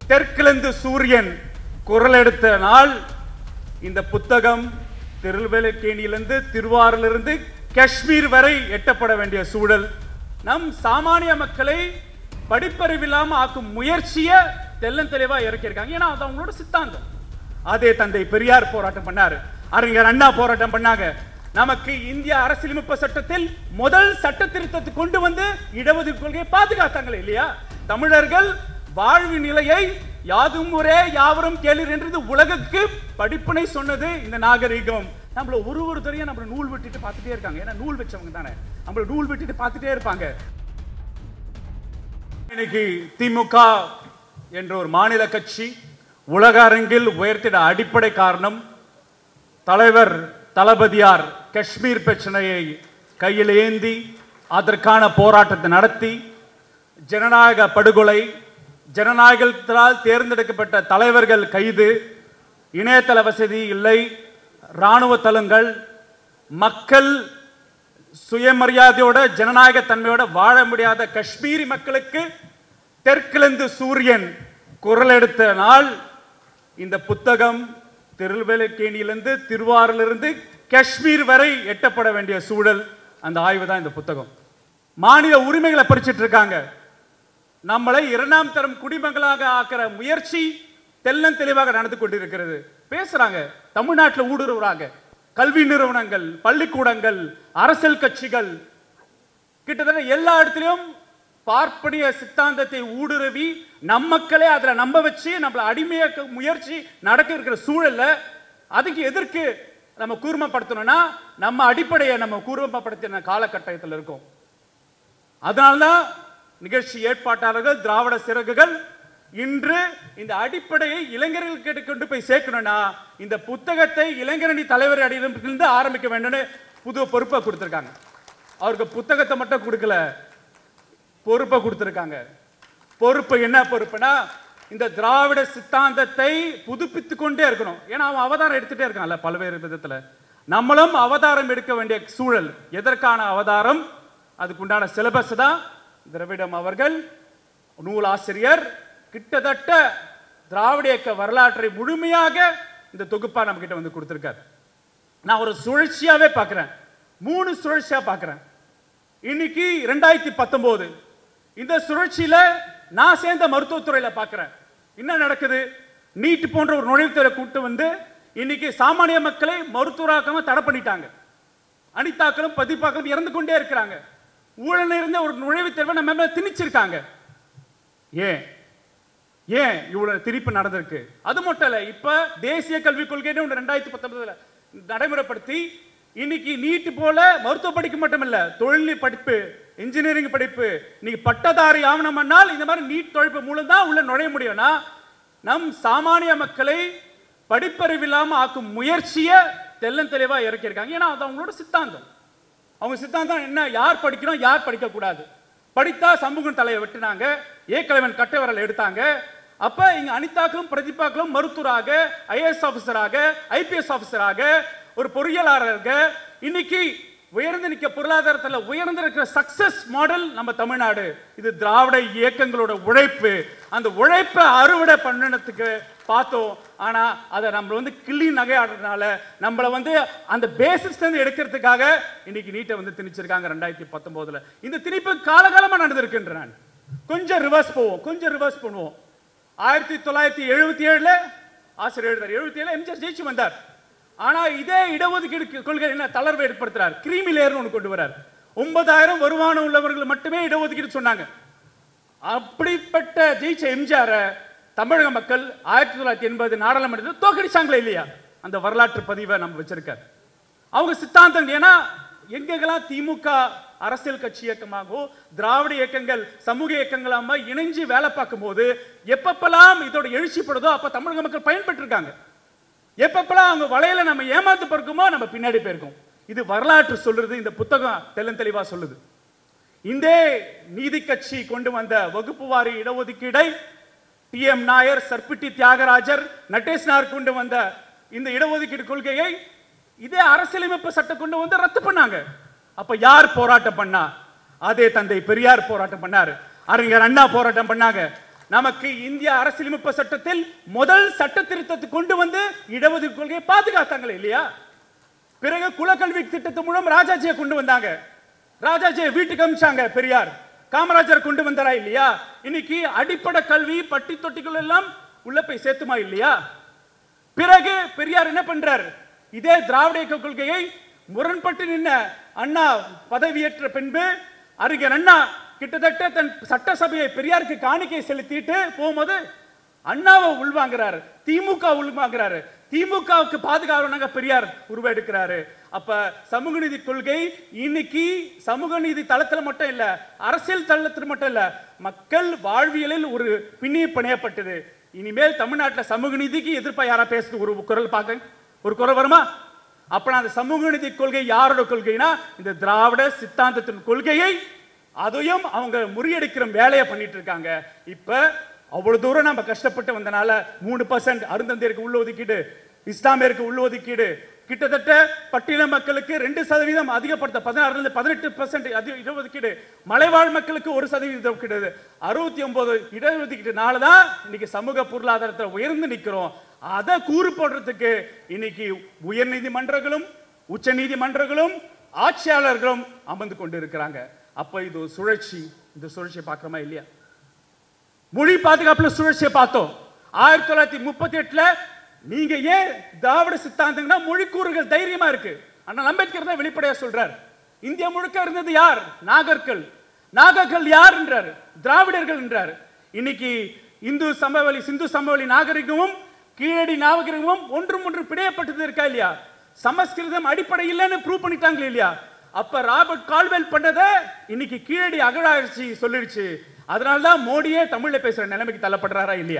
தெற்கிழந்து சூரியன் குரல் எடுத்த நாள் இந்த புத்தகம் திருவல்லிக்கேணியிலிருந்து திருவாரூரிலிருந்து காஷ்மீர் வரை எட்டப்பட வேண்டிய சூழல் நம் சாமானிய மக்களை படிப்பறிவில்லாம ஆக்கும் முயற்சியை தெள்ளன் தெளிவா இறக்கியிருக்காங்க ஏன்னா அது அவங்களோட சித்தாந்தம் அதே தந்தை பெரியார் போராட்டம் பண்ணாரு அறிஞர் அண்ணா போராட்டம் பண்ணாங்க நமக்கு இந்திய அரசியலமைப்பு சட்டத்தில் முதல் சட்ட திருத்தத்தை கொண்டு வந்து இடஒதுக்கீடு கொள்கையை பாதுகாத்தாங்களே இல்லையா தமிழர்கள் வாழ்வு நிலையை யாதும் ஒரே யாவரும் கேளீர் என்றது உலகுக்கு படிப்பினை சொன்னது இந்த நாகரிகம் நம்மள ஒரு ஒரு தரையும் நம்மள நூல் விட்டுட்டு பார்த்துட்டே இருக்காங்க ஏன்னா நூல் வச்சவங்க தானே நம்மள நூல் விட்டுட்டு பார்த்துட்டே இருப்பாங்க இன்னைக்கு திமுக என்ற ஒரு மாநில கட்சி உலக அரங்கில் உயர்த்திட அடிப்படை காரணம் தலைவர் தளபதியார் காஷ்மீர் பிரச்சனையை கையில் ஏந்தி அதற்கான போராட்டத்தை நடத்தி ஜனநாயக படுகொலை ஜனநாயகத்தால் தேர்ந்தெடுக்கப்பட்ட தலைவர்கள் கைது இணையதள வசதி இல்லை இராணுவ தளங்கள் மக்கள் சுயமரியாதையோட ஜனநாயக தன்மையோட வாழ முடியாத காஷ்மீரி மக்களுக்கு தெற்கிழந்து சூரியன் குரல் எடுத்த நாள் இந்த புத்தகம் திருவல்லிக்கேணியிலிருந்து திருவாரூரிலிருந்து காஷ்மீர் வரை எட்டப்பட வேண்டிய சூழல் அந்த ஆய்வு தான் இந்த புத்தகம் மாநில உரிமைகளை பறிச்சிட்டு இருக்காங்க நம்மளை இரண்டாம் தரம் குடிமகளாக ஆக்கிற முயற்சி தெள்ளன் தெளிவாக நடந்து கொண்டிருக்கிறது பேசுறாங்க தமிழ்நாட்டில் ஊடுருவுறாங்க கல்வி நிறுவனங்கள் பள்ளிக்கூடங்கள் அரசியல் கட்சிகள் கிட்டத்தட்ட எல்லா இடத்துலயும் பார்ப்பனிய சித்தாந்தத்தை ஊடுருவி நம் மக்களே அதுல நம்ப வச்சு நம்மள அடிமையாக்க முயற்சி நடக்க இருக்கிற சூழல்ல அதுக்கு எதற்கு நம்ம கூர்மப்படுத்தணும்னா நம்ம அடிப்படையை நம்ம கூர்மப்படுத்தின காலகட்டத்தில் இருக்கோம் அதனால்தான் நிகழ்ச்சி ஏற்பாட்டாளர்கள் திராவிட சிறகுகள் இன்று இந்த அடிப்படையை இளைஞர்களுக்கு கொண்டு போய் சேர்க்கணும்னா இந்த புத்தகத்தை இளைஞரணி தலைவர் அடியிலிருந்து ஆரம்பிக்க வேண்டும்னு புது பொறுப்பை கொடுத்திருக்காங்க அவருக்கு புத்தகத்தை மட்டும் கொடுக்கல பொறுப்பை கொடுத்திருக்காங்க பொறுப்பு என்ன பொறுப்புனா இந்த திராவிட சித்தாந்தத்தை புதுப்பித்து கொண்டே இருக்கணும் ஏன்னா அவன் அவதாரம் எடுத்துட்டே இருக்கான்ல பல்வேறு விதத்துல நம்மளும் அவதாரம் எடுக்க வேண்டிய சூழல் எதற்கான அவதாரம் அதுக்குண்டான சிலபஸ் தான் திராவிடம் அவர்கள் நூலாசிரியர் கிட்டத்தட்ட திராவிட இயக்க வரலாற்றை முழுமையாக இந்த தொகுப்பா நம்ம கிட்ட வந்து கொடுத்திருக்காரு நான் ஒரு சுழற்சியாவே பார்க்கிறேன் மூணு சுழற்சியா பார்க்கிறேன் இன்னைக்கு ரெண்டாயிரத்தி பத்தொன்பது இந்த சுழற்சியில நான் சேர்ந்த மருத்துவத்துறையில பார்க்கிறேன் என்ன நடக்குது நீட் போன்ற ஒரு நுழைவுத்துறை கூட்டு வந்து இன்னைக்கு சாமானிய மக்களை மருத்துவராக்காம தடை பண்ணிட்டாங்க அனிதாக்களும் பதிப்பாக்களும் இறந்து கொண்டே இருக்கிறாங்க ஊழல் இருந்த ஒரு நுழைவுத் தேர்வை நம்ம மேல திணிச்சிருக்காங்க ஏன் ஏன் இவ்வளவு திருப்பி நடந்திருக்கு அது மட்டும் இல்ல இப்ப தேசிய கல்விக் கொள்கைன்னு ஒன்று ரெண்டாயிரத்தி பத்தொன்பதுல நடைமுறைப்படுத்தி இன்னைக்கு நீட் போல மருத்துவ படிப்பு மட்டும் இல்ல தொழில் படிப்பு இன்ஜினியரிங் படிப்பு நீங்க பட்டதாரி ஆவணம் பண்ணால் இந்த மாதிரி நீட் தொழிப்பு மூலம் தான் உள்ள நுழைய முடியும்னா நம் சாமானிய மக்களை படிப்பறிவில்லாம ஆக்கும் முயற்சியை தெள்ளன் தெளிவா இறக்கியிருக்காங்க ஏன்னா அது அவங்களோட சித்தாந்தம் அவங்க சித்தாந்தம் என்ன யார் படிக்கணும் யார் படிக்க கூடாது படித்தா சமூகம் தலையை வெட்டினாங்க ஏக்கலைவன் கட்டை விரல் எடுத்தாங்க அப்ப இங்க அனிதாக்களும் பிரதிபாக்களும் மருத்துவராக ஐஏஎஸ் ஆபீசராக ஐபிஎஸ் ஆபீசராக ஒரு பொறியியலாளராக இன்னைக்கு உயர்ந்து நிற்க பொருளாதாரத்துல உயர்ந்து இருக்கிற சக்சஸ் மாடல் நம்ம தமிழ்நாடு இது திராவிட இயக்கங்களோட உழைப்பு அந்த உழைப்பை அறுவடை பண்ணனதுக்கு பார்த்தோம் ஆனா அதை நம்ம வந்து கிள்ளி நகையாடுறதுனால நம்மள வந்து அந்த பேசிஸ் இருந்து எடுக்கிறதுக்காக இன்னைக்கு நீட்டை வந்து திணிச்சிருக்காங்க ரெண்டாயிரத்தி பத்தொன்பதுல இந்த திணிப்பு காலகாலமா நடந்திருக்குன்றான் கொஞ்சம் ரிவர்ஸ் போவோம் கொஞ்சம் ரிவர்ஸ் பண்ணுவோம் ஆயிரத்தி தொள்ளாயிரத்தி எழுபத்தி ஏழுல ஆசிரியர் எழுதார் எழுபத்தி ஏழுல எம்ஜிஆர் ஜெயிச்சு வந்தார் ஆனா இதே இடஒதுக்கீடு கொள்கை என்ன தளர்வை ஏற்படுத்துறார் கிரீமி லேயர்னு ஒன்று கொண்டு வரார் ஒன்பதாயிரம் வருமானம் உள்ளவர்கள் மட்டுமே இடஒதுக்கீடு சொன்னாங்க அப்படிப்பட்ட ஜெயிச்ச எம்ஜிஆர தமிழக மக்கள் ஆயிரத்தி தொள்ளாயிரத்தி எண்பது நாடாளுமன்றத்தில் தோக்கடிச்சாங்களே இல்லையா அந்த வரலாற்று பதிவை நம்ம வச்சிருக்காரு அவங்க சித்தாந்தம் ஏன்னா எங்கெங்கெல்லாம் திமுக அரசியல் கட்சி இயக்கமாகவோ திராவிட இயக்கங்கள் சமூக இயக்கங்களாம இணைஞ்சு வேலை பார்க்கும் போது எப்பப்பெல்லாம் இதோட எழுச்சிப்படுதோ அப்ப தமிழக மக்கள் பயன்பெற்றிருக்காங்க எப்பப்பெல்லாம் அவங்க வலையில நம்ம ஏமாத்து பிறக்குமோ நம்ம பின்னாடி போயிருக்கோம் இது வரலாற்று சொல்றது இந்த புத்தகம் தெள்ளன் தெளிவா சொல்லுது இந்த நீதி கட்சி கொண்டு வந்த வகுப்பு வாரி இடஒதுக்கீடை டி எம் நாயர் சர்பிட்டி தியாகராஜர் நட்டேஷ் நாயர் கொண்டு வந்த இந்த இடஒதுக்கீடு கொள்கையை இதே அரசியலமைப்பு சட்டம் கொண்டு வந்து ரத்து பண்ணாங்க அப்ப யார் போராட்டம் பண்ணா அதே தந்தை பெரியார் போராட்டம் பண்ணாரு அறிஞர் அண்ணா போராட்டம் பண்ணாங்க நமக்கு இந்திய அரசியலமைப்பு சட்டத்தில் முதல் சட்ட திருத்தத்தை கொண்டு வந்து இடஒதுக்கீடு கொள்கையை பாதுகாத்தாங்களே இல்லையா பிறகு குலக்கல்வி திட்டத்து மூலம் ராஜாஜியை கொண்டு வந்தாங்க ராஜாஜியை வீட்டுக்கு அமிச்சாங்க பெரியார் காமராஜர் கொண்டு வந்தாரா இல்லையா இன்னைக்கு அடிப்படை கல்வி பட்டி தொட்டிகள் எல்லாம் உள்ள போய் சேர்த்துமா இல்லையா பிறகு பெரியார் என்ன பண்றார் இதே திராவிட இயக்க கொள்கையை முரண்பட்டு நின்ன அண்ணா பதவியேற்ற பின்பு அறிஞர் அண்ணா கிட்டத்தட்ட தன் சட்டசபையை பெரியாருக்கு காணிக்கை செலுத்திட்டு போகும்போது அண்ணாவை உள்வாங்குறாரு திமுக உள்வாங்குறாரு திமுகவுக்கு பாதுகாவலனாக பெரியார் உருவெடுக்கிறாரு அப்ப சமூக நீதி கொள்கை இன்னைக்கு சமூக நீதி தளத்துல மட்டும் இல்ல அரசியல் தளத்துல மட்டும் இல்ல மக்கள் வாழ்வியலில் ஒரு பின்னிய பிணையப்பட்டது இனிமேல் தமிழ்நாட்டுல சமூக நீதிக்கு எதிர்ப்பா யாரா பேசுது ஒரு குரல் பார்க்க ஒரு குரல் வருமா அப்ப அந்த சமூக நீதி கொள்கை யாரோட கொள்கைனா இந்த திராவிட சித்தாந்தத்தின் கொள்கையை அதையும் அவங்க முறியடிக்கிற வேலையை பண்ணிட்டு இருக்காங்க இப்ப அவ்வளவு தூரம் நம்ம கஷ்டப்பட்டு வந்தனால மூணு பர்சன்ட் அருந்தந்தியருக்கு உள்ள ஒதுக்கீடு இஸ்லாமியருக்கு உள்ள ஒதுக்கீடு கிட்டத்தட்ட பட்டியல மக்களுக்கு ரெண்டு சதவீதம் அதிகப்படுத்த பதினாறுல இருந்து பதினெட்டு பர்சன்ட் இடஒதுக்கீடு மலைவாழ் மக்களுக்கு ஒரு சதவீதம் ஒதுக்கீடு அறுபத்தி ஒன்பது இடஒதுக்கீடுனால தான் இன்னைக்கு சமூக பொருளாதாரத்தை உயர்ந்து நிக்கிறோம் அதை கூறு போடுறதுக்கு இன்னைக்கு உயர் நீதிமன்றங்களும் உச்ச நீதிமன்றங்களும் ஆட்சியாளர்களும் அமர்ந்து கொண்டு இருக்கிறாங்க அப்ப இது ஒரு சுழற்சி இந்த சுழற்சியை பார்க்கறோமா இல்லையா மொழி பாதுகாப்புல சுழற்சியை பார்த்தோம் ஆயிரத்தி தொள்ளாயிரத்தி முப்பத்தி எட்டுல நீங்க ஏன் திராவிட சித்தாந்தங்கன்னா மொழி கூறுகள் தைரியமா இருக்கு அண்ணா அம்பேத்கர் தான் வெளிப்படையா சொல்றார் இந்தியா முழுக்க இருந்தது யார் நாகர்கள் நாகர்கள் யார் என்றார் திராவிடர்கள் என்றார் இன்னைக்கு இந்து சமவெளி சிந்து சமவெளி நாகரிகமும் கீழடி நாகரிகமும் ஒன்றும் ஒன்று பிணையப்பட்டது இருக்கா இல்லையா சமஸ்கிருதம் அடிப்படை இல்லைன்னு ப்ரூவ் பண்ணிட்டாங்களே இல்லையா அப்ப ராபர்ட் கால்வெல் பண்ணதை இன்னைக்கு கீழடி அகழாய்ச்சி சொல்லிடுச்சு அதனால தான் மோடியே தமிழ்ல பேசுற நிலைமைக்கு தள்ளப்படுறாரா இல்லையா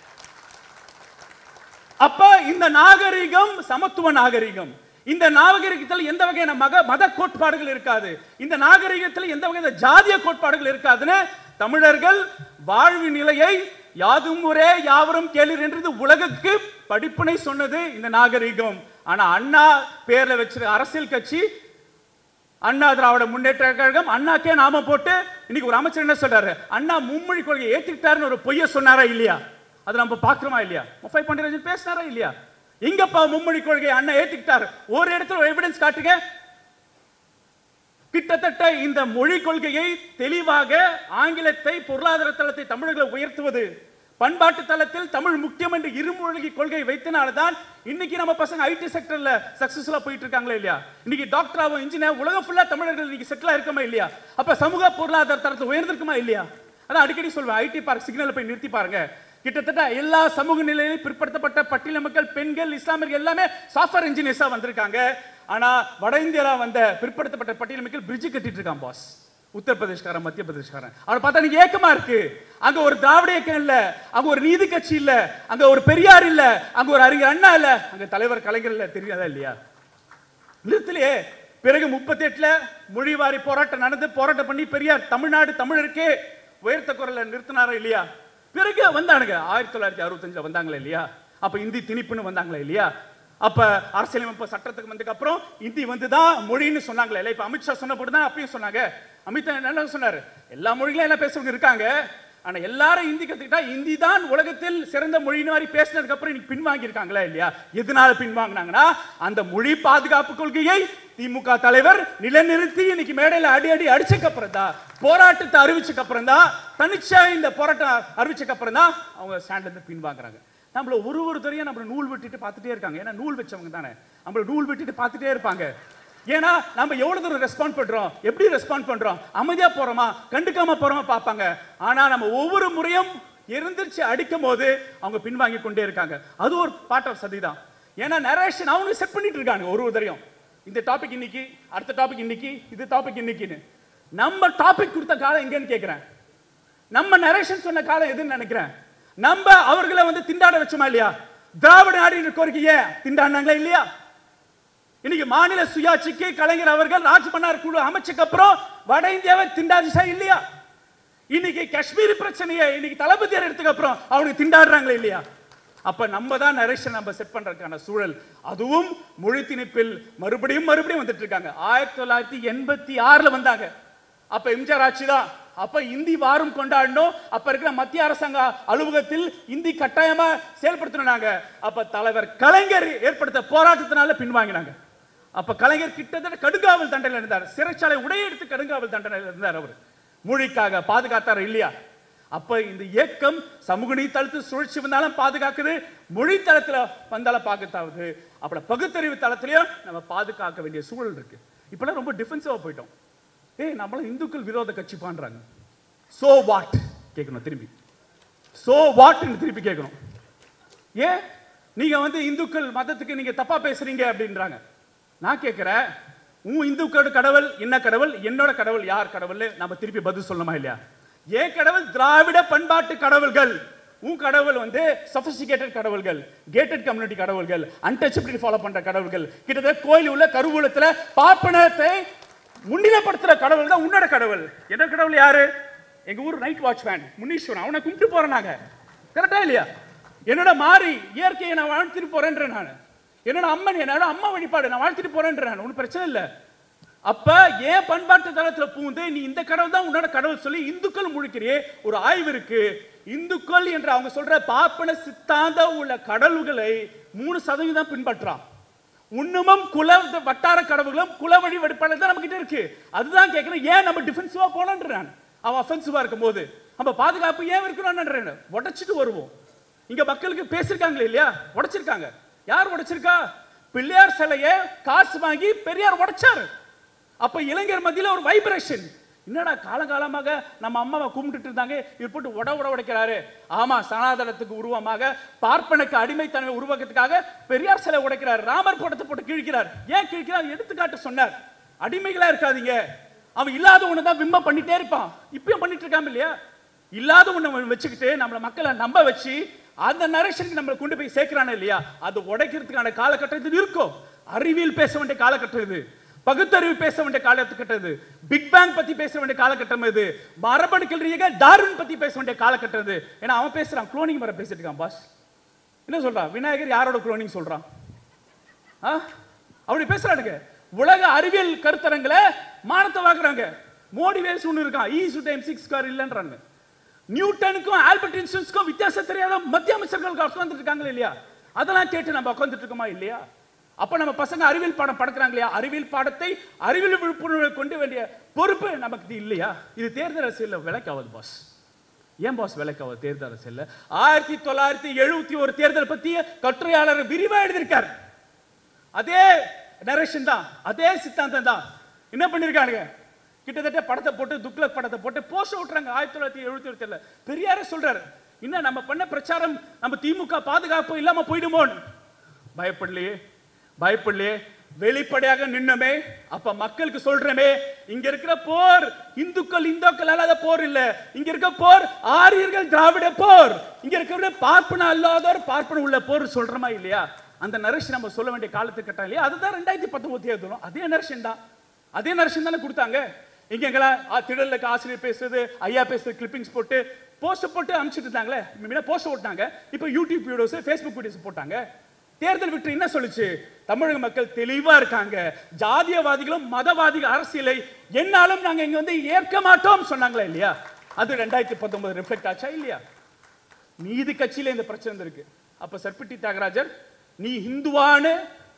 அப்ப இந்த நாகரிகம் சமத்துவ நாகரிகம் இந்த நாகரிகத்தில் எந்த வகையான மக மத கோட்பாடுகள் இருக்காது இந்த நாகரிகத்தில் எந்த வகையான ஜாதிய கோட்பாடுகள் இருக்காதுன்னு தமிழர்கள் வாழ்வு நிலையை யாதும் ஒரே யாவரும் கேளீர் என்றது உலகுக்கு படிப்பினை சொன்னது இந்த நாகரிகம் ஆனா அண்ணா பேர்ல வச்சிருக்க அரசியல் கட்சி அண்ணா திராவிட முன்னேற்ற கழகம் அண்ணாக்கே நாம போட்டு இன்னைக்கு ஒரு அமைச்சர் என்ன சொல்றாரு அண்ணா மும்மொழி கொள்கையை ஏத்துக்கிட்டாருன்னு ஒரு பொய்ய சொன்னாரா இல்லையா அது நம்ம பாக்குறோமா இல்லையா முஃபை பாண்டியராஜன் பேசினாரா இல்லையா எங்கப்பா மும்மொழி கொள்கையை அண்ணா ஏத்துக்கிட்டாரு ஒரு இடத்துல எவிடன்ஸ் காட்டுங்க கிட்டத்தட்ட இந்த மொழி கொள்கையை தெளிவாக ஆங்கிலத்தை பொருளாதார தளத்தை தமிழர்களை உயர்த்துவது பண்பாட்டு தளத்தில் தமிழ் முக்கியம் என்று இருமொழி கொள்கை வைத்தனால்தான் இன்னைக்கு நம்ம பசங்க ஐடி செக்டர்ல சக்சஸ்ஃபுல்லா போயிட்டு இருக்காங்களா இல்லையா இன்னைக்கு டாக்டர் ஆகும் இன்ஜினியர் உலகம் ஃபுல்லா தமிழர்கள் இன்னைக்கு செட்டில் இருக்கமா இல்லையா அப்ப சமூக பொருளாதார தரத்தை உயர்ந்திருக்குமா இல்லையா அதான் அடிக்கடி சொல்வேன் ஐடி பார்க் சிக்னல்ல போய் நிறுத்தி பாருங்க கிட்டத்தட்ட எல்லா சமூக நிலையிலும் பிற்படுத்தப்பட்ட பட்டியல மக்கள் பெண்கள் இஸ்லாமியர்கள் எல்லாமே சாஃப்ட்வேர் இன்ஜினியர்ஸா வந்திருக்காங்க ஆனா வட இந்தியால வந்த பிற்படுத்தப்பட்ட பட்டியல மக்கள் பிரிட்ஜ் கட்டிட்டு இருக்கான் பாஸ் உத்தரப்பிரதேஷ்காரன் மத்திய பிரதேஷ்காரன் அவரை பார்த்தா நீங்க ஏக்கமா இருக்கு அங்க ஒரு திராவிட இயக்கம் இல்ல அங்க ஒரு நீதி கட்சி இல்ல அங்க ஒரு பெரியார் இல்ல அங்க ஒரு அறிஞர் அண்ணா இல்ல அங்க தலைவர் கலைஞர் இல்ல தெரியாதா இல்லையா நிறுத்தலையே பிறகு முப்பத்தி எட்டுல மொழிவாரி போராட்டம் நடந்து போராட்டம் பண்ணி பெரியார் தமிழ்நாடு தமிழருக்கே உயர்த்த குரல்ல நிறுத்தினாரா இல்லையா பிறகு வந்தானுங்க ஆயிரத்தி தொள்ளாயிரத்தி அறுபத்தஞ்சுல வந்தாங்களா இல்லையா அப்ப இந்தி திணிப்புன்னு வந்தாங்களா இல்லையா அப்ப அரசியலமைப்பு சட்டத்துக்கு வந்ததுக்கு அப்புறம் இந்தி வந்து தான் மொழின்னு சொன்னாங்களே இல்ல இப்ப அமித்ஷா சொன்னபடி தான் அப்பயும் சொன்னாங்க அமித் என்ன சொன்னாரு எல்லா மொழிகளும் எல்லாம் பேசுறவங்க இருக்காங்க ஆனா எல்லாரும் இந்தி கத்துக்கிட்டா இந்தி தான் உலகத்தில் சிறந்த மொழின்னு மாதிரி பேசினதுக்கு அப்புறம் இன்னைக்கு பின்வாங்கி இருக்காங்களா இல்லையா எதனால பின்வாங்கினாங்கன்னா அந்த மொழி பாதுகாப்பு கொள்கையை திமுக தலைவர் நிலைநிறுத்தி இன்னைக்கு மேடையில அடி அடி அடிச்சக்கு அப்புறம் தான் போராட்டத்தை அறிவிச்சக்கு அப்புறம் தான் தனிச்சா இந்த போராட்டம் அறிவிச்சக்கு அப்புறம் தான் அவங்க ஸ்டாண்ட்ல இருந்து பின்வாங்குறாங்க நம்மள ஒரு ஒருத்தரையும் நம்மள நூல் விட்டுட்டு பார்த்துட்டே இருக்காங்க ஏன்னா நூல் வச்சவங்க தானே நம்மள நூல் விட்டுட்டு பார்த்துட்டே இருப்பாங்க ஏன்னா நம்ம எவ்வளவு தூரம் ரெஸ்பாண்ட் பண்றோம் எப்படி ரெஸ்பாண்ட் பண்றோம் அமைதியா போறோமா கண்டுக்காம போறோமா பார்ப்பாங்க ஆனா நம்ம ஒவ்வொரு முறையும் எந்திரிச்சு அடிக்கும் போது அவங்க பின்வாங்கி கொண்டே இருக்காங்க அது ஒரு பார்ட் ஆஃப் சதி தான் ஏன்னா நரேஷன் அவங்க செட் பண்ணிட்டு இருக்காங்க ஒரு ஒருத்தரையும் இந்த டாபிக் இன்னைக்கு அடுத்த டாபிக் இன்னைக்கு இது டாபிக் இன்னைக்குன்னு நம்ம டாபிக் கொடுத்த காலம் எங்கன்னு கேக்குறேன் நம்ம நரேஷன் சொன்ன காலம் எதுன்னு நினைக்கிறேன் நம்ம அவர்களை வந்து திண்டாட வச்சோமா இல்லையா திராவிட நாடு கோரிக்கைய திண்டாடினாங்களா இல்லையா இன்னைக்கு மாநில சுயாட்சிக்கு கலைஞர் அவர்கள் ராஜ் மன்னார் குழு அமைச்சக்கு அப்புறம் வட இந்தியாவை திண்டாடிச்சா இல்லையா இன்னைக்கு காஷ்மீர் பிரச்சனையை இன்னைக்கு தளபதியார் எடுத்துக்கு அப்புறம் அவனுக்கு திண்டாடுறாங்களா இல்லையா அப்ப நம்ம தான் நரேஷன் நம்ம செட் பண்றதுக்கான சூழல் அதுவும் மொழி திணிப்பில் மறுபடியும் மறுபடியும் வந்துட்டு இருக்காங்க ஆயிரத்தி தொள்ளாயிரத்தி எண்பத்தி ஆறுல வந்தாங்க அப்ப எம்ஜிஆர் ஆட்சி தான் அப்ப இந்தி வாரம் கொண்டாடணும் அப்ப இருக்கிற மத்திய அரசாங்க அலுவலகத்தில் இந்தி கட்டாயமா செயல்படுத்தணும் நாங்க அப்ப தலைவர் கலைஞர் ஏற்படுத்த போராட்டத்தினால பின்வாங்கினாங்க அப்ப கலைஞர் கிட்டத்தட்ட கடுங்காவல் தண்டனை இருந்தார் சிறைச்சாலை உடையெடுத்து கடுங்காவல் தண்டனை இருந்தார் அவர் மொழிக்காக பாதுகாத்தார் இல்லையா அப்ப இந்த இயக்கம் சமூக நீதி தளத்தில் சுழற்சி வந்தாலும் பாதுகாக்குது மொழி தளத்துல வந்தாலும் பாதுகாத்தாவுது அப்படி பகுத்தறிவு தளத்திலையும் நம்ம பாதுகாக்க வேண்டிய சூழல் இருக்கு இப்பெல்லாம் ரொம்ப டிஃபென்சிவா போயிட்டோம் ஏய் நம்மளும் இந்துக்கள் விரோத கட்சி பண்றாங்க சோ வாட் கேட்கணும் திரும்பி சோ வாட்னு திருப்பி கேட்கணும் ஏன் நீங்க வந்து இந்துக்கள் மதத்துக்கு நீங்க தப்பா பேசுறீங்க அப்படின்றாங்க நான் கேட்கிறேன் உன் இந்துக்களோட கடவுள் என்ன கடவுள் என்னோட கடவுள் யார் கடவுள் நம்ம திருப்பி பதில் சொல்லணுமா இல்லையா ஏன் கடவுள் திராவிட பண்பாட்டு கடவுள்கள் உன் கடவுள் வந்து சஃபிஸ்டிகேட்டட் கடவுள்கள் கேட்டட் கம்யூனிட்டி கடவுள்கள் அன்டச்சபிலிட்டி ஃபாலோ பண்ற கடவுள்கள் கிட்டத்தட்ட கோயில் உள்ள கருவூலத்துல பார்ப்பனத்தை முன்னிலைப்படுத்துற கடவுள் தான் உன்னோட கடவுள் என்ன கடவுள் யாரு எங்க ஊர் நைட் வாட்ச்மேன் முனீஸ்வரன் அவனை கும்பிட்டு போறேன் நாங்க கரெக்டா இல்லையா என்னோட மாறி இயற்கையை நான் வாழ்த்துட்டு போறேன்ற நான் என்னோட அம்மன் என்னோட அம்மா வழிபாடு நான் வாழ்த்துட்டு போறேன்ற நான் ஒன்றும் பிரச்சனை இல்லை அப்ப ஏன் பண்பாட்டு தளத்துல பூந்து நீ இந்த கடவுள் தான் உன்னோட கடவுள் சொல்லி இந்துக்கள் முழிக்கிறியே ஒரு ஆய்வு இருக்கு இந்துக்கள் என்று அவங்க சொல்ற பாப்பன சித்தாந்த உள்ள கடவுள்களை மூணு சதவீதம் பின்பற்றான் உண்ணுமும் குல வட்டார கடவுளும் குல வழி வழிபாடு தான் நம்ம கிட்ட இருக்கு அதுதான் கேட்கிறேன் ஏன் நம்ம டிஃபென்சிவா போனன்ற நான் அவன் அஃபென்சிவா இருக்கும் போது நம்ம பாதுகாப்பு ஏன் இருக்கணும்ன்ற உடைச்சிட்டு வருவோம் இங்க மக்களுக்கு பேசிருக்காங்களே இல்லையா உடைச்சிருக்காங்க யார் உடைச்சிருக்கா பிள்ளையார் சிலையை காசு வாங்கி பெரியார் உடைச்சாரு அப்ப இளைஞர் மத்தியில ஒரு வைப்ரேஷன் என்னடா காலகாலமாக நம்ம அம்மாவை கும்பிட்டுட்டு இருந்தாங்க இவர் போட்டு உட உட உடைக்கிறாரு ஆமா சனாதனத்துக்கு உருவமாக பார்ப்பனுக்கு அடிமைத்தன்மை உருவாக்கத்துக்காக பெரியார் சிலை உடைக்கிறார் ராமர் படத்தை போட்டு கிழிக்கிறார் ஏன் கிழிக்கிறார் எடுத்துக்காட்டு சொன்னார் அடிமைகளா இருக்காதீங்க அவன் இல்லாத ஒண்ணு தான் விம்ம பண்ணிட்டே இருப்பான் இப்பயும் பண்ணிட்டு இருக்காம இல்லையா இல்லாத ஒண்ணு வச்சுக்கிட்டு நம்மள மக்களை நம்ப வச்சு அந்த நரேஷனுக்கு நம்மளை கொண்டு போய் சேர்க்கிறானே இல்லையா அது உடைக்கிறதுக்கான காலகட்டத்தில் இருக்கும் அறிவியல் பேச வேண்டிய காலகட்டம் இது பகுத்தறிவு பேச வேண்டிய காலகட்டம் இது பிக் பேங் பத்தி பேச வேண்டிய காலகட்டம் இது மரபணு கல்வியாக டார்வின் பத்தி பேச வேண்டிய காலகட்டம் இது ஏன்னா அவன் பேசுறான் குளோனிங் மரம் பேசிட்டு இருக்கான் பாஸ் என்ன சொல்றான் விநாயகர் யாரோட குளோனிங் சொல்றான் ஆ? அப்படி பேசுறானுங்க உலக அறிவியல் கருத்தரங்களை மானத்தை வாக்குறாங்க மோடி வேஸ் ஒன்று இருக்கான் ஈ சு டைம் சிக்ஸ் கார் இல்லைன்றாங்க நியூட்டனுக்கும் ஆல்பர்ட் இன்ஸ்டன்ஸ்க்கும் வித்தியாசம் தெரியாத மத்திய அமைச்சர்கள் உட்கார்ந்துட்டு இருக்காங்களே இல்லையா அதெல்லாம் கேட்டு நம்ம உட்கார்ந்துட்டு இருக்கோமா இல்லையா அப்ப நம்ம பசங்க அறிவியல் பாடம் படுக்கிறாங்க இல்லையா அறிவியல் பாடத்தை அறிவியல் விழிப்புணர்வை கொண்டு வேண்டிய பொறுப்பு நமக்கு இது இல்லையா இது தேர்தல் அரசியல்ல விலைக்காவது பாஸ் ஏன் பாஸ் விலைக்காவது தேர்தல் அரசியல்ல ஆயிரத்தி தொள்ளாயிரத்தி எழுபத்தி ஒரு தேர்தல் பத்தி கட்டுரையாளர் விரிவா எழுதியிருக்காரு அதே நரேஷன் தான் அதே சித்தாந்தம் தான் என்ன பண்ணிருக்கானுங்க கிட்டத்தட்ட படத்தை போட்டு துக்ளக் படத்தை போட்டு போஸ்ட் விட்டுறாங்க ஆயிரத்தி தொள்ளாயிரத்தி எழுபத்தி ஒரு பெரியாரே சொல்றாரு இன்னும் நம்ம பண்ண பிரச்சாரம் நம்ம திமுக பாதுகாப்பு இல்லாம போயிடுமோன்னு பயப்படலையே பயப்படலையே வெளிப்படையாக நின்னமே அப்ப மக்களுக்கு சொல்றமே இங்க இருக்கிற போர் இந்துக்கள் இந்துக்கள் அல்லாத போர் இல்ல இங்க இருக்க போர் ஆரியர்கள் திராவிட போர் இங்க இருக்கிற பார்ப்பன அல்லாதோர் பார்ப்பன உள்ள போர் சொல்றமா இல்லையா அந்த நரேஷ் நம்ம சொல்ல வேண்டிய காலத்துக்கு கட்டம் இல்லையா அதுதான் ரெண்டாயிரத்தி பத்தொன்பது தேர்தலும் அதே நரேஷன் தான் அதே நரேஷன் தானே கொடுத்தாங்க இங்க எங்கெல்லாம் ஆ, திடலுக்கு ஆசிரியர் பேசுறது ஐயா பேசுறது கிளிப்பிங்ஸ் போட்டு போஸ்ட் போட்டு அனுப்பிச்சிட்டு இருந்தாங்களே முன்ன போஸ்ட் போட்டாங்க இப்போ யூடியூப் வீடியோஸ் ஃபேஸ்புக் வீடியோஸ் போட்டாங்க தேர்தல் விட்டு என்ன சொல்லுச்சு தமிழக மக்கள் தெளிவா இருக்காங்க ஜாதியவாதிகளும் மதவாதிகள் அரசியலை என்னாலும் நாங்க இங்க வந்து ஏற்க மாட்டோம் சொன்னாங்களா இல்லையா அது ரெண்டாயிரத்தி பத்தொன்பது ரிஃப்ளெக்ட் ஆச்சா இல்லையா நீதி கட்சியில இந்த பிரச்சனை இருக்கு அப்ப சர்பிட்டி தியாகராஜர் நீ ஹிந்துவான்னு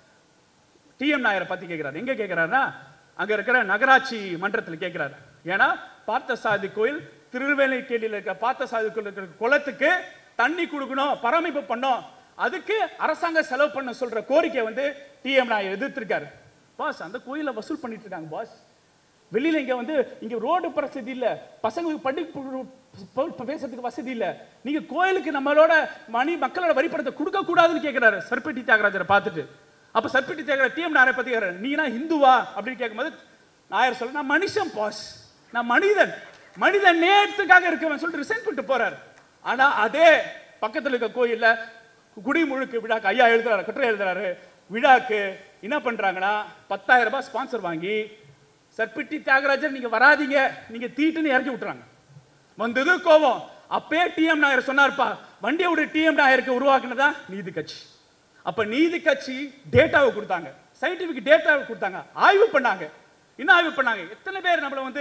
டிஎம் நாயரை பத்தி கேட்கிறாரு எங்க கேட்கிறாருன்னா அங்க இருக்கிற நகராட்சி மன்றத்தில் கேட்கிறாரு ஏன்னா பார்த்தசாதி கோயில் திருவேலைக்கேடியில் இருக்க பார்த்தசாதி கோயில் இருக்கிற குளத்துக்கு தண்ணி கொடுக்கணும் பராமரிப்பு பண்ணோம் அதுக்கு அரசாங்கம் செலவு பண்ண சொல்ற கோரிக்கை வந்து டிஎம் நாயர் எதிர்த்திருக்காரு பாஸ் அந்த கோயிலை வசூல் பண்ணிட்டு இருக்காங்க பாஸ் வெளியில இங்க வந்து இங்க ரோடு வசதி இல்ல பசங்களுக்கு பள்ளி பு- பு- பேசுறதுக்கு வசதி இல்ல நீங்க கோயிலுக்கு நம்மளோட மணி மக்களோட வரிப்படத்தை கொடுக்க கூடாதுன்னு கேக்குறாரு சர்பெட்டி தியாகராஜரை பார்த்துட்டு அப்ப சர்பெட்டி தியாகராஜர் டிஎம் நாயரை பத்தி கேக்குறாரு நீனா ஹிந்துவா அப்படின்னு கேட்கும்போது நாயர் சொல்ல நான் மனுஷன் பாஸ் நான் மனிதன் மனிதன் நேரத்துக்காக இருக்கவன் சொல்லிட்டு ரிசைன் பண்ணிட்டு போறாரு ஆனா அதே பக்கத்துல இருக்க கோயில்ல குடிமுழுக்கு விழாக்கு ஐயா எழுதுறாரு கட்டுரை எழுதுறாரு விழாக்கு என்ன பண்றாங்கன்னா பத்தாயிரம் ரூபாய் ஸ்பான்சர் வாங்கி சர்பிட்டி தியாகராஜர் நீங்க வராதீங்க நீங்க தீட்டுன்னு இறக்கி விட்டுறாங்க வந்தது கோபம் அப்பே டிஎம் நாயர் சொன்னார்ப்பா வண்டியோட டிஎம் நாயருக்கு உருவாக்குனதா நீதி கட்சி அப்ப நீதி கட்சி டேட்டாவை கொடுத்தாங்க சயின்டிபிக் டேட்டாவை கொடுத்தாங்க ஆய்வு பண்ணாங்க என்ன ஆய்வு பண்ணாங்க எத்தனை பேர் நம்மள வந்து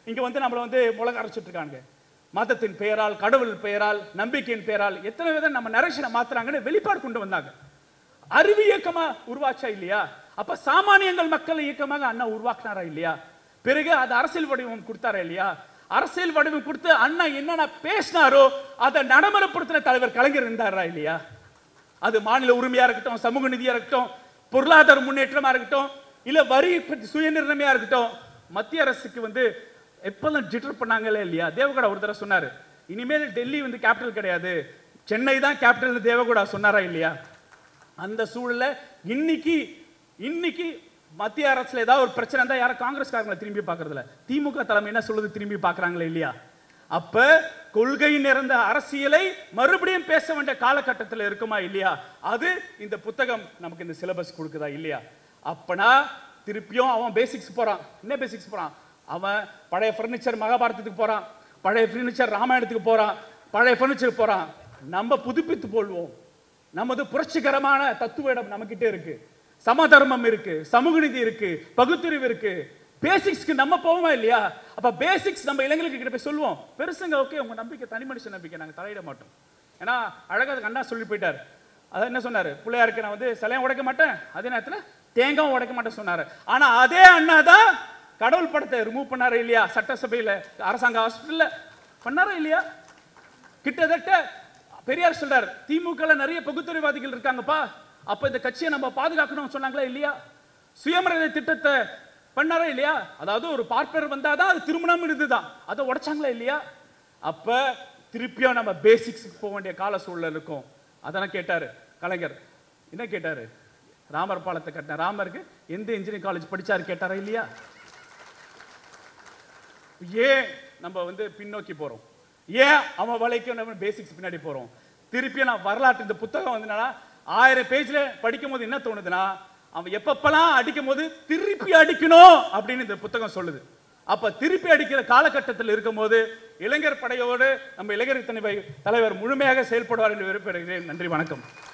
இங்க வந்து நம்மள வந்து முளக அரைச்சிட்டு இருக்காங்க மதத்தின் பெயரால் கடவுள் பெயரால் நம்பிக்கையின் பெயரால் எத்தனை விதம் நம்ம நரேஷனை மாத்துறாங்கன்னு வெளிப்பாடு கொண்டு வந்தாங்க அறிவு இயக்கமா உருவாச்சா இல்லையா அப்ப சாமானியங்கள் மக்கள் இயக்கமாக அண்ணா உருவாக்குனாரா இல்லையா பிறகு அது அரசியல் வடிவம் கொடுத்தாரா இல்லையா அரசியல் வடிவம் கொடுத்து அண்ணா என்னென்ன பேசினாரோ அதை நடைமுறைப்படுத்தின தலைவர் கலைஞர் இருந்தாரா இல்லையா அது மாநில உரிமையா இருக்கட்டும் சமூக நிதியா இருக்கட்டும் பொருளாதார முன்னேற்றமா இருக்கட்டும் இல்ல வரி பற்றி சுயநிர்ணயமா இருக்கட்டும் மத்திய அரசுக்கு வந்து எப்பெல்லாம் ஜிட்டர் பண்ணாங்களே இல்லையா தேவகவுடா ஒரு தடவை சொன்னாரு இனிமேல் டெல்லி வந்து கேபிட்டல் கிடையாது சென்னை தான் கேபிட்டல் தேவகவுடா சொன்னாரா இல்லையா அந்த சூழல்ல இன்னைக்கு இன்னைக்கு மத்திய அரசுல ஏதாவது ஒரு பிரச்சனை இருந்தா யாரும் காங்கிரஸ்காரங்களை திரும்பி பார்க்கறதில்ல திமுக தலைமை என்ன சொல்லுது திரும்பி பார்க்கறாங்களே இல்லையா அப்ப கொள்கை நிறைந்த அரசியலை மறுபடியும் பேச வேண்டிய காலகட்டத்தில் இருக்குமா இல்லையா அது இந்த புத்தகம் நமக்கு இந்த சிலபஸ் கொடுக்குதா இல்லையா அப்பனா திருப்பியும் அவன் பேசிக்ஸ் போறான் என்ன பேசிக்ஸ் போறான் அவன் பழைய ஃபர்னிச்சர் மகாபாரதத்துக்கு போறான் பழைய ஃபர்னிச்சர் ராமாயணத்துக்கு போறான் பழைய ஃபர்னிச்சர் போறான் நம்ம புதுப்பித்து போல்வோம் நமது புரட்சிகரமான தத்துவ இடம் நம்மகிட்ட இருக்கு சமதர்மம் இருக்கு சமூக நீதி இருக்கு பகுத்தறிவு இருக்கு பேசிக்ஸ்க்கு நம்ம போவோமா இல்லையா அப்ப பேசிக்ஸ் நம்ம இளைஞர்களுக்கு கிட்ட போய் சொல்லுவோம் பெருசுங்க ஓகே உங்க நம்பிக்கை தனி மனுஷ நம்பிக்கை நாங்க தலையிட மாட்டோம் ஏன்னா அழகா அதுக்கு அண்ணா சொல்லி போயிட்டாரு அதான் என்ன சொன்னாரு பிள்ளையாருக்கு நான் வந்து சிலையும் உடைக்க மாட்டேன் அதே நேரத்துல தேங்காயும் உடைக்க மாட்டேன் சொன்னாரு ஆனா அதே அண்ணா தான் கடவுள் படத்தை ரிமூவ் பண்ணாரு இல்லையா சட்டசபையில அரசாங்க ஹாஸ்பிட்டல்ல பண்ணாரா இல்லையா கிட்டத்தட்ட பெரியார் சொல்றார் திமுகல நிறைய பகுத்தறிவாதிகள் இருக்காங்கப்பா அப்ப இந்த கட்சியை நம்ம பாதுகாக்கணும்னு சொன்னாங்களா இல்லையா சுயமரியாதை திட்டத்தை பண்ணாரா இல்லையா அதாவது ஒரு பார்ப்பனர் வந்தாதான் அது திருமணம் இருந்துதான் அதை உடைச்சாங்களா இல்லையா அப்ப திருப்பியும் நம்ம பேசிக்ஸ்க்கு போக வேண்டிய கால சூழல் இருக்கும் அதெல்லாம் கேட்டாரு கலைஞர் என்ன கேட்டாரு ராமர் பாலத்தை கட்டின ராமருக்கு எந்த இன்ஜினியரிங் காலேஜ் படிச்சாரு கேட்டாரா இல்லையா ஏன் நம்ம வந்து பின்னோக்கி போறோம் ஏன் அவன் வலைக்கு நம்ம பேசிக்ஸ் பின்னாடி போறோம் திருப்பி நான் வரலாற்று இந்த புத்தகம் வந்து என்னன்னா ஆயிரம் பேஜ்ல படிக்கும் போது என்ன தோணுதுன்னா அவன் எப்பப்பெல்லாம் அடிக்கும் போது திருப்பி அடிக்கணும் அப்படின்னு இந்த புத்தகம் சொல்லுது அப்ப திருப்பி அடிக்கிற காலகட்டத்தில் இருக்கும்போது இளைஞர் படையோடு நம்ம இளைஞர் தலைவர் தலைவர் முழுமையாக செயல்படுவார் என்று விரும்புகிறேன் நன்றி வணக்கம்